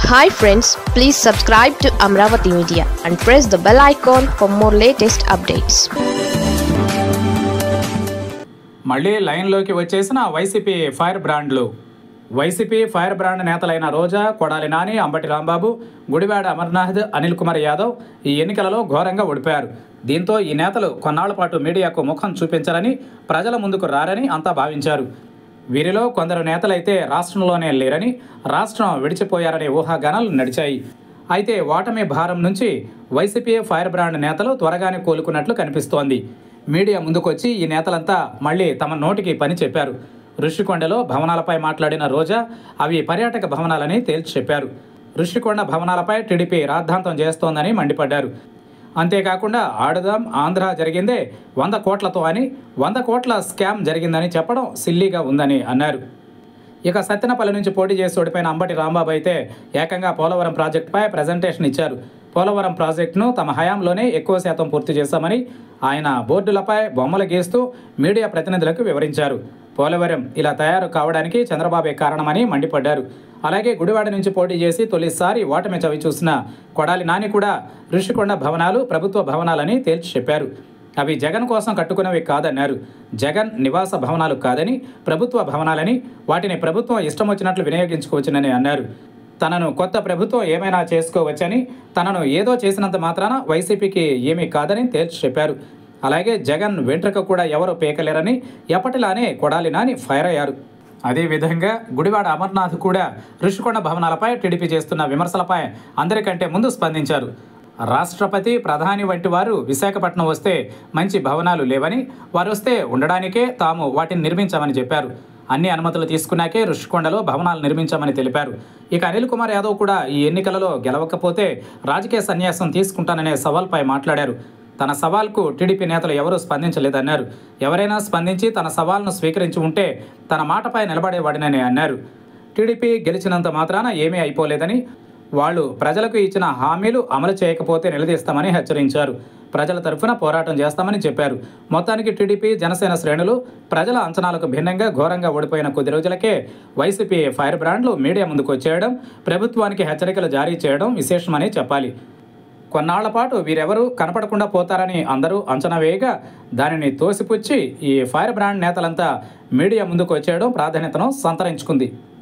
hi friends please subscribe to Amaravati media and press the bell icon for more latest updates మళ్ళీ లైన్లోకి వచ్చేసిన YCP fire బ్రాండ్లు YCP fire brand నేతలైన రోజా కొడాలి నాని అంబటి రాంబాబు గుడివాడ అమర్నాథ్ అనిల్ కుమార్ యాదవ్ ఈ ఎన్నికలలో ఘోరంగా ఓడిపోయారు దీంతో ఈ నేతలు కొన్నాళ్ల పాటు మీడియాకు ముఖం చూపించారని ప్రజల ముందుకు రారని అంతా భావించారు వీరిలో కొందరు నేతలైతే రాష్ట్రంలోనే లేరని రాష్ట్రం విడిచిపోయారనే ఊహాగానాలు నడిచాయి అయితే ఓటమి భారం నుంచి వైసీపీ ఫైర్ బ్రాండ్ నేతలు త్వరగానే కోలుకున్నట్లు కనిపిస్తోంది మీడియా ముందుకొచ్చి ఈ నేతలంతా మళ్ళీ తమ నోటికి పని చెప్పారు ఋషికొండలో భవనాలపై మాట్లాడిన రోజా అవి పర్యాటక భవనాలని తేల్చి చెప్పారు ఋషికొండ భవనాలపై టీడీపీ రాద్ధాంతం చేస్తోందని మండిపడ్డారు అంతేకాకుండా ఆడుదాం ఆంధ్ర జరిగిందే వంద కోట్లతో అని వంద కోట్ల స్కామ్ జరిగిందని చెప్పడం సిల్లీగా ఉందని అన్నారు ఇక సత్తెనపల్లి నుంచి పోటీ చేసి ఓడిపోయిన అంబటి రాంబాబు అయితే ఏకంగా పోలవరం ప్రాజెక్టుపై ప్రజెంటేషన్ ఇచ్చారు పోలవరం ప్రాజెక్టును తమ హయాంలోనే ఎక్కువ శాతం పూర్తి చేశామని ఆయన బోర్డులపై బొమ్మలు గీస్తూ మీడియా ప్రతినిధులకు వివరించారు పోలవరం ఇలా తయారు కావడానికి చంద్రబాబే కారణమని మండిపడ్డారు అలాగే గుడివాడ నుంచి పోటీ చేసి తొలిసారి ఓటమి చవి చూసిన కొడాలి నాని కూడా ఋషికొండ భవనాలు ప్రభుత్వ భవనాలని తేల్చి చెప్పారు అవి జగన్ కోసం కట్టుకున్నవి కాదన్నారు జగన్ నివాస భవనాలు కాదని ప్రభుత్వ భవనాలని వాటిని ప్రభుత్వం ఇష్టం వచ్చినట్లు వినియోగించుకోవచ్చునని అన్నారు తనను కొత్త ప్రభుత్వం ఏమైనా చేసుకోవచ్చని తనను ఏదో చేసినంత మాత్రాన వైసీపీకి ఏమీ కాదని తేల్చి చెప్పారు అలాగే జగన్ వెంట్రుక కూడా ఎవరు పీకలేరని ఎప్పటిలానే కొడాలి నాని ఫైర్ అయ్యారు అదేవిధంగా గుడివాడ అమర్నాథ్ కూడా ఋషికొండ భవనాలపై టీడీపీ చేస్తున్న విమర్శలపై అందరికంటే ముందు స్పందించారు రాష్ట్రపతి ప్రధాని వంటి వారు విశాఖపట్నం వస్తే మంచి భవనాలు లేవని వారు వస్తే ఉండడానికే తాము వాటిని నిర్మించామని చెప్పారు అన్ని అనుమతులు తీసుకున్నాకే ఋషికొండలో భవనాలు నిర్మించామని తెలిపారు ఇక అనిల్ కుమార్ యాదవ్ కూడా ఈ ఎన్నికలలో గెలవకపోతే రాజకీయ సన్యాసం తీసుకుంటాననే సవాల్పై మాట్లాడారు తన సవాల్కు టీడీపీ నేతలు ఎవరూ స్పందించలేదన్నారు ఎవరైనా స్పందించి తన సవాల్ను స్వీకరించి ఉంటే తన మాటపై నిలబడేవాడినని అన్నారు టీడీపీ గెలిచినంత మాత్రాన ఏమీ అయిపోలేదని వాళ్ళు ప్రజలకు ఇచ్చిన హామీలు అమలు చేయకపోతే నిలదీస్తామని హెచ్చరించారు ప్రజల తరఫున పోరాటం చేస్తామని చెప్పారు మొత్తానికి టీడీపీ జనసేన శ్రేణులు ప్రజల అంచనాలకు భిన్నంగా ఘోరంగా ఓడిపోయిన కొద్ది రోజులకే వైసీపీ ఫైర్ బ్రాండ్లు మీడియా ముందుకు వచ్చేయడం ప్రభుత్వానికి హెచ్చరికలు జారీ చేయడం విశేషమని చెప్పాలి కొన్నాళ్ల పాటు వీరెవరూ కనపడకుండా పోతారని అందరూ అంచనా వేయగా దానిని తోసిపుచ్చి ఈ ఫైర్ బ్రాండ్ నేతలంతా మీడియా ముందుకు వచ్చేయడం ప్రాధాన్యతను సంతరించుకుంది